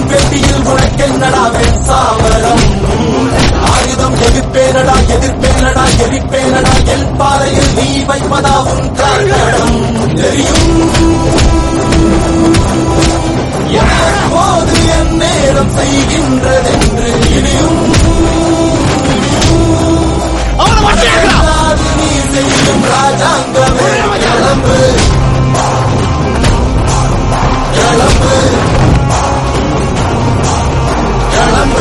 வெட்டியில் உனக்கென்னடா வெண்சாமரம் ஆயுதம் எதிர்ப்பேனடா எதிர்ப்பேனடா எரிப்பேனடா என் பாறையில் நீ வைப்பதா உன் காரணம் தெரியும் எப்போது என் நேரம் செய்கின்றதென்று இனியும் அல்லாது நீ செய்யும் ராஜாங்கமே கிளம்பு கிளம்பு கிளம்பு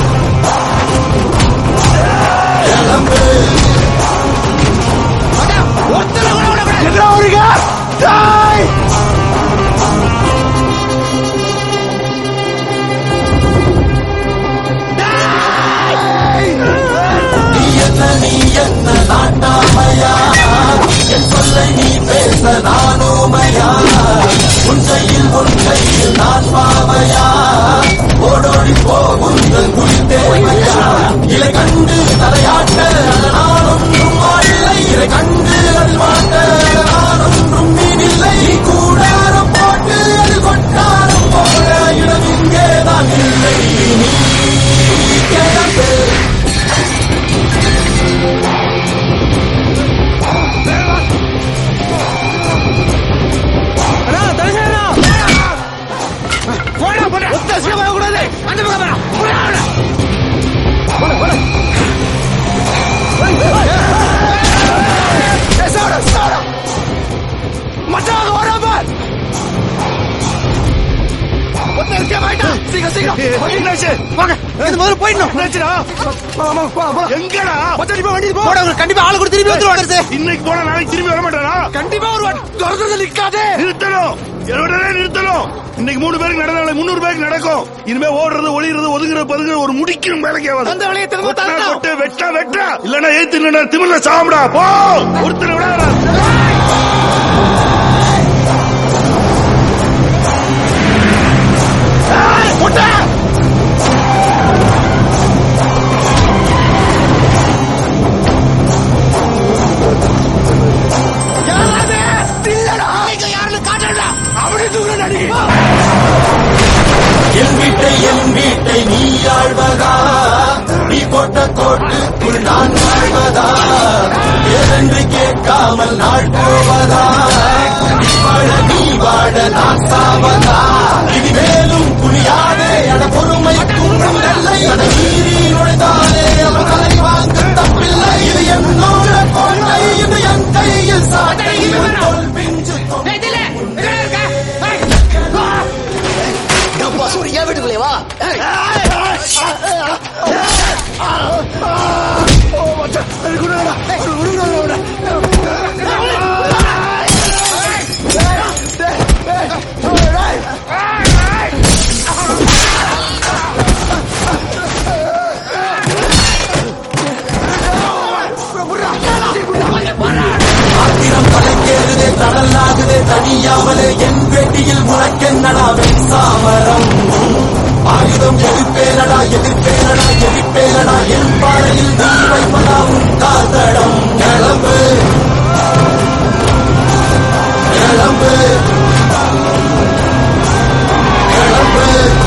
கிளம்பு நீ என்ன நீ என்ன நாட்டாமையா என் சொல்லை நீ பேச நானோமையா உன் கையில் உன் கையில் நான் பாவையா ஓடோடி போகுங்கள் குளித்தேவையா இலை கண்டு தலையாட்ட நான் ஒன்றும் இல்லை இலை கண்டு அதில் மாட்ட நான் ஒன்றும் மீனில்லை நீ கூடாரம் போட்டு அது கொட்டாரம் போட இடம் இங்கேதான் இல்லை நீ கிளம்பு கண்டிப்பா ஆளு கூட திரும்பி வந்துருவாங்க இன்னைக்கு போனா நாளைக்கு திரும்பி வர மாட்டானா கண்டிப்பா வருவான் துரத்துல நிக்காதே நிறுத்தணும் உடனே நிறுத்தணும் இன்னைக்கு மூணு பேருக்கு நடந்தால முன்னூறு பேருக்கு நடக்கும் இனிமே ஓடுறது ஒளிகிறது ஒதுங்குறது பதுங்குறது ஒரு முடிக்கும் வேலைக்கு ஆகாது அந்த வேலையை திரும்ப கொட்டா, தரணும். கொட்டு வெட்டா வெட்டா இல்லன்னா ஏத்து இல்லன்னா திமிர்ல சாப்பிடா போ ஒருத்தர் விடாத என் வீட்டை என் வீட்டை நீ ஆழ்வதா நீ போட்ட கோட்டுக்குள் நான் வாழ்வதா ஏதென்று கேட்காமல் நாள் போவதா நீ வாழ நீ வாழ நான் சாவதா இது மேலும் புரியாதே அட பொறுமை குன்றும் இல்லை அட மீறி நுழைந்தாலே அவன் தலை வாங்க தப்பில்லை இது என்னோட கொள்கை இது என் கையில் சாட்டை இது தோல் பிஞ்சு தொங்கி சூரிய வீட்டுக்குள்ளே வா ஆத்திரம் தலைக்கேறுதே தடலாகுதே தனியாமலே என் வெட்டியில் உனக்கென்னடா வெண்சாமரம் ஆயுதம் எதிர்ப்பேனடா எதிர்ப்பேனடா எதிர்ப்பேனடா என் பாறையில் நீ வைப்பதா உன் காதடம் கிளம்பு கிளம்பு கிளம்பு